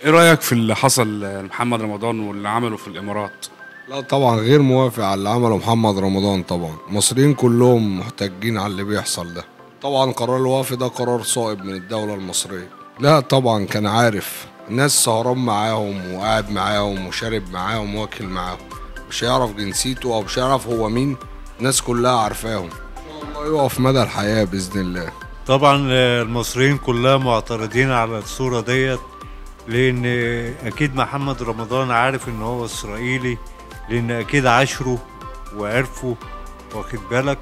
ايه رايك في اللي حصل لمحمد رمضان واللي عمله في الامارات لا طبعا غير موافق على اللي عمله محمد رمضان طبعا المصريين كلهم محتاجين على اللي بيحصل ده طبعا قرار الوقف ده قرار صائب من الدولة المصرية لا طبعا كان عارف الناس سهران معاهم وقاعد معاهم وشارب معاهم واكل معاهم مش هيعرف جنسيته او مش هيعرف هو مين الناس كلها عارفاهم ان شاء الله يقف مدى الحياة بإذن الله طبعا المصريين كلها معترضين على الصورة ديت لأن أكيد محمد رمضان عارف إن هو إسرائيلي لأن أكيد عاشره وعرفه واخد بالك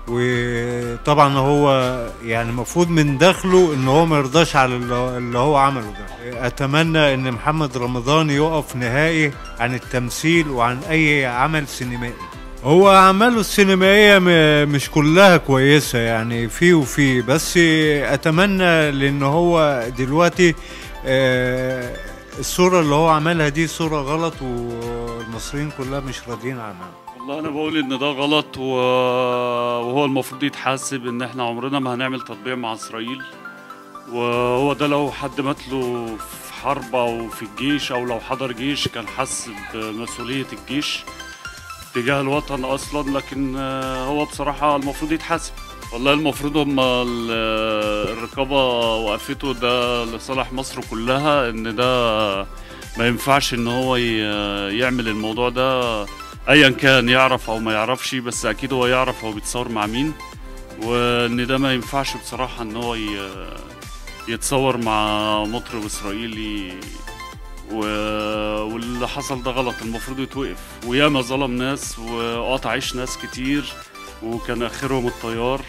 وطبعا هو يعني المفروض من داخله ان هو ما يرضاش على اللي اللي هو عمله ده اتمنى ان محمد رمضان يقف نهائي عن التمثيل وعن اي عمل سينمائي هو اعماله السينمائيه م- مش كلها كويسه يعني في وفي بس اتمنى لان هو دلوقتي آه، الصوره اللي هو عملها دي صوره غلط والمصريين كلها مش راضيين عنها والله انا بقول ان ده غلط و... وهو المفروض يتحاسب ان احنا عمرنا ما هنعمل تطبيع مع اسرائيل وهو ده لو حد مات له في حرب او في الجيش او لو حضر جيش كان حس بمسؤولية الجيش تجاه الوطن اصلا لكن آه، هو بصراحة المفروض يتحاسب والله المفروض هم ال- الرقابة وقفته ده لصالح مصر كلها ان ده ما ينفعش ان هو ي- يعمل الموضوع ده ايا كان يعرف او ما يعرفش بس اكيد هو يعرف هو بيتصور مع مين وان ده ما ينفعش بصراحة ان هو ي- يتصور مع مطرب اسرائيلي و... واللي حصل ده غلط المفروض يتوقف وياما ظلم ناس وقطع عيش ناس كتير وكان اخرهم الطيار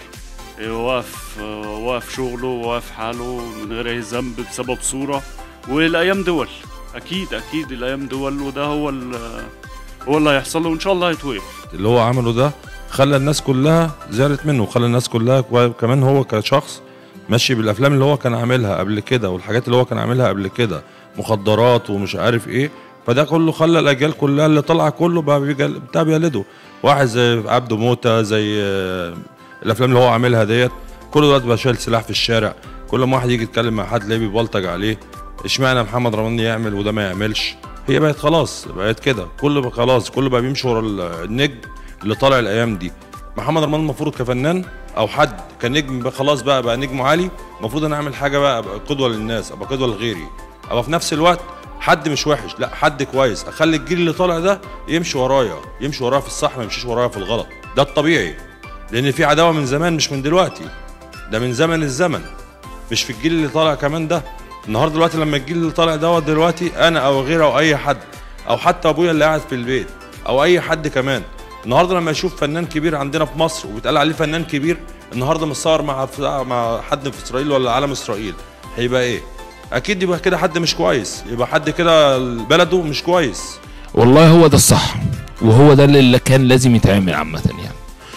وقف وقف شغله وقف حاله من غير اي ذنب بسبب صورة والايام دول اكيد اكيد الايام دول وده هو ال- هو اللي هيحصل له وان شاء الله هيتوقف اللي هو عمله ده خلى الناس كلها زعلت منه وخلى الناس كلها وكمان هو كشخص ماشي بالافلام اللي هو كان عاملها قبل كده والحاجات اللي هو كان عاملها قبل كده مخدرات ومش عارف ايه فده كله خلى الاجيال كلها اللي طالعه كله بقى بيجل- بتاع بيقلده واحد زي عبده موته زي آه، الافلام اللي هو عاملها ديت كل دلوقتي بقى شايل سلاح في الشارع كل ما واحد يجي يتكلم مع حد تلاقيه بيبلطج عليه اشمعنى محمد رمضان يعمل وده ما يعملش هي بقت خلاص بقت كده كله بقى خلاص كله بقى بيمشي ورا ال- النجم اللي طالع الايام دي محمد رمضان المفروض كفنان او حد كنجم بقى خلاص بقى بقى نجم عالي المفروض انا اعمل حاجه بقى ابقى قدوه للناس ابقى قدوه لغيري ابقى في نفس الوقت حد مش وحش لا حد كويس اخلي الجيل اللي طالع ده يمشي ورايا يمشي ورايا في الصح ما يمشيش ورايا في الغلط ده الطبيعي لان في عداوه من زمان مش من دلوقتي ده من زمن الزمن مش في الجيل اللي طالع كمان ده النهارده دلوقتي لما الجيل اللي طالع دوت دلوقتي انا او غيره او اي حد او حتى ابويا اللي قاعد في البيت او اي حد كمان النهارده لما يشوف فنان كبير عندنا في مصر وبيتقال عليه فنان كبير النهارده متصور مع مع حد في اسرائيل ولا عالم اسرائيل هيبقى ايه اكيد يبقى كده حد مش كويس يبقى حد كده بلده مش كويس والله هو ده الصح وهو ده اللي كان لازم يتعمل عامة يعني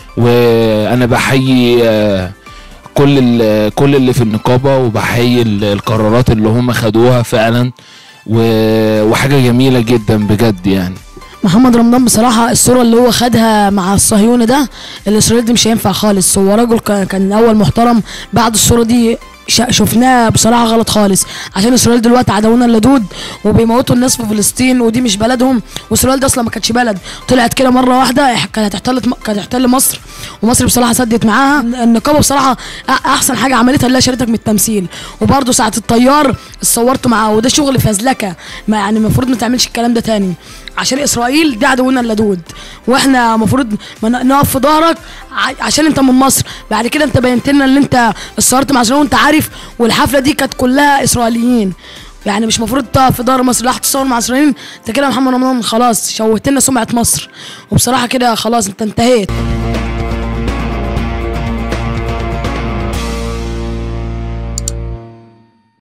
وانا بحيي آه، كل ال- كل اللي في النقابة وبحيي ال- القرارات اللي هم خدوها فعلا و- وحاجة جميلة جدا بجد يعني محمد رمضان بصراحة الصورة اللي هو خدها مع الصهيوني ده الإسرائيلي دي مش هينفع خالص هو راجل كان كان الأول محترم بعد الصورة دي شا- شفناه بصراحة غلط خالص عشان إسرائيل دلوقتي عدونا اللدود وبيموتوا الناس في فلسطين ودي مش بلدهم وإسرائيل دي أصلا ما كانتش بلد طلعت كده مرة واحدة إح- كانت هتحتل كانت هتحتل مصر ومصر بصراحة سدت معاها النقابة بصراحة أ- أحسن حاجة عملتها اللي هي شالتك من التمثيل وبرضه ساعة الطيار اتصورت معاه وده شغل فزلكة ما يعني المفروض ما تعملش الكلام ده تاني عشان اسرائيل دي عدونا اللدود واحنا المفروض ما ن- نقف في ظهرك ع- عشان انت من مصر بعد كده انت بينت لنا ان انت اتصورت مع اسرائيل وانت عارف والحفله دي كانت كلها اسرائيليين يعني مش المفروض تقف في ظهر مصر لا هتتصور مع اسرائيليين انت كده يا محمد رمضان خلاص شوهت لنا سمعه مصر وبصراحه كده خلاص انت انتهيت